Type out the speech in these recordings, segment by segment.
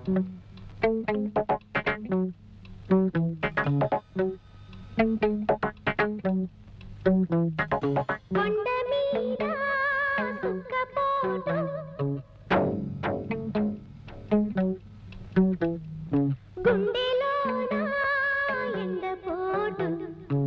కొండ మీద సుఖపోటు గుండెలోన ఎండపోటు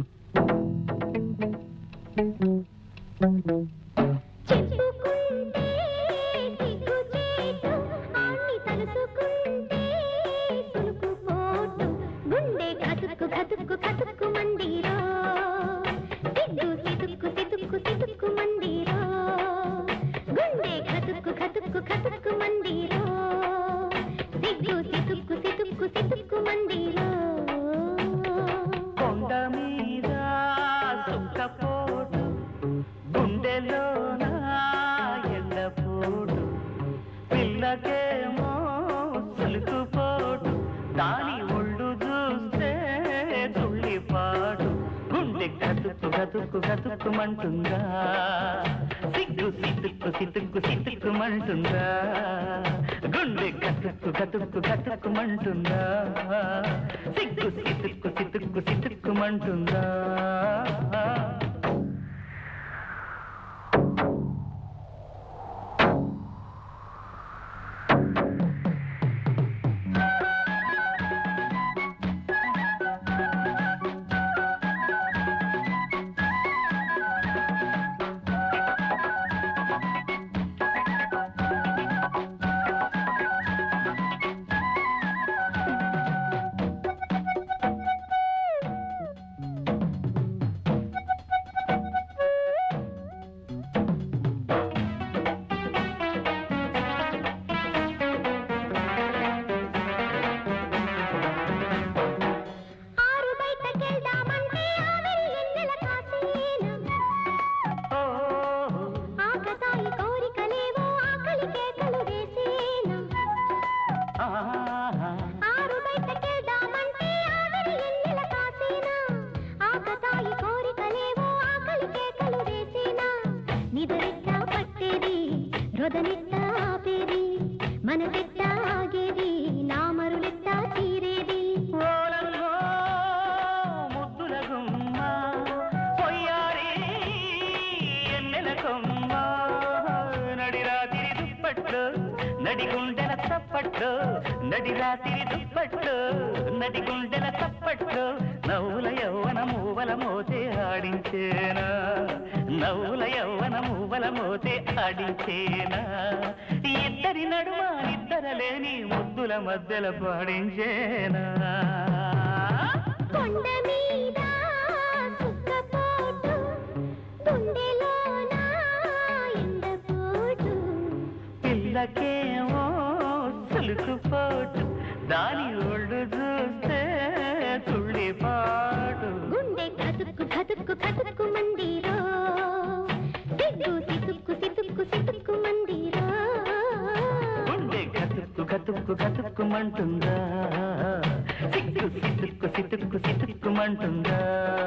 చెప్పుకుంటే సిగ్గుచేటు ఆన్ని తలుసుకుంటే సులుకుపోటు గుండె కతుక్కు కతుక్కు కతుక్కు మందిరో సిగ్గు సితుక్కు సితుక్కు సితుక్కు మందిరో గుండె కతుక్కు కతుక్కు కతుక్కు మందిరో సిగ్గు సితుక్కు సితుక్కు సితుక్కు మందిరో కొండ మీద సుఖపోటు గుండెలోన ఎండపోటు పిల్లకేమో సులుకుపోటు దాని ఒళ్ళు చూస్తే తుళ్ళిపాటు గుండె గతుక్కు గతుక్కు గతుక్కుమంటుందా సిగ్గు సితుక్కు సితుక్కు సితుక్కుమంటుందా గుండె గతుక్కు గతుక్కు గతుక్కుమంటుందా సిగ్గు సితుక్కు సితుక్కు సితుక్కుమంటుందా ఆరు బయటకెళ్దామంటే ఆవిరి ఎన్నెల కాసేనా ఓ ఆకతాయి కోరికలేవో ఆకలి కేకలు వేసేనా ఆహా ఆరు బయటకెళ్దామంటే ఆవిరి ఎన్నెల కాసేనా ఆకతాయి కోరికలేవో ఆకలి కేకలు వేసేనా నిదరెట్టా పట్టేది రొదనెట్టా ఆపేది మనసెట్టా ఆగేది నా మరులెట్టా తీరేది ఓలల్లో ముద్దుల గుమ్మ పొయ్యారి ఎన్నెల కొమ్మ నడిరాతిరి దుప్పట్లు నడిగుండెల తప్పట్లు నడిరాతిరి దుప్పట్లు నడిగుండెల తప్పట్లు నవ్వుల యవ్వన మూవల మోతే ఆడించేనా నవ్వుల యవ్వన మూవల మోతే ఆడించేనా ఇద్దరి నడుమ ఇద్దరలేని ముద్దుల మధ్యల పాడించేనా కొండ మీద సుఖపోటు గుండెలోన ఎండపోటు పిల్లకేమో సులుకుపోటు దాని ఒళ్ళు చూస్తే తుళ్ళిపాటు గుండె కతుక్కు కతుక్కు కతుక్కు మందిరో సిగ్గు సితుక్కు సితుక్కు సితుక్కు మందిరో గుండె గతుక్కు గతుక్కు గతుక్కుమంటుందా సిక్కు సితుక్కు సితుక్కు సితుక్కుమంటుందా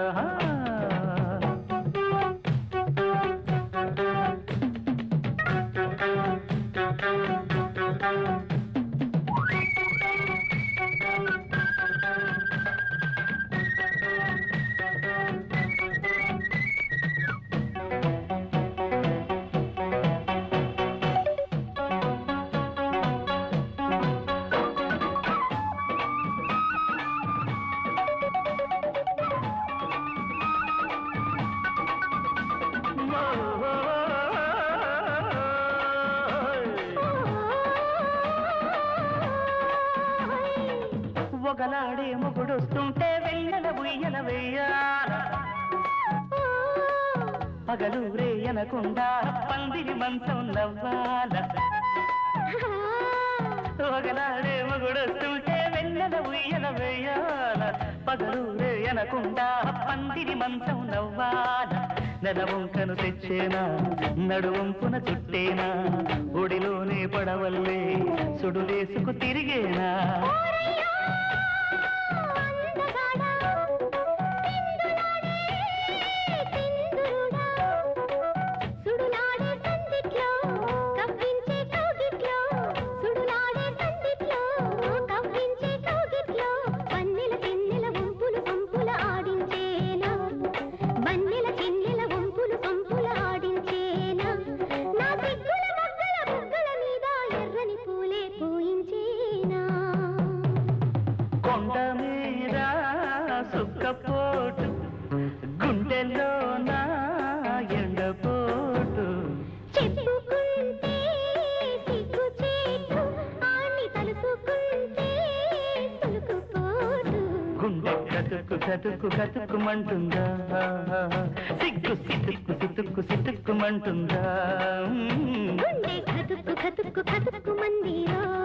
ఒకలాడే మొగుడొస్తుంటే వెన్నెల ఉయ్యల వెయ్యాల పగలు రేయనకుండా పందిరి మంచం నవ్వాల ఒకలాడే మొగుడొస్తుంటే వెన్నెల ఉయ్యల వెయ్యాల పగలు రేయనకుండా పందిరి మంచం నవ్వాల నెలవంకను తెచ్చేనా నడువంపున చుట్టేనా ఒడిలోనే పడవల్లే సుడులేసుకు తిరిగేనా కతుక్కు కతుక్కు కతుక్కుమంటుందా సిగ్గు సితుక్కు సితుక్కు సితుక్కుమంటుందా గుండె కతుక్కు కతుక్కు కతుక్కు మందిరో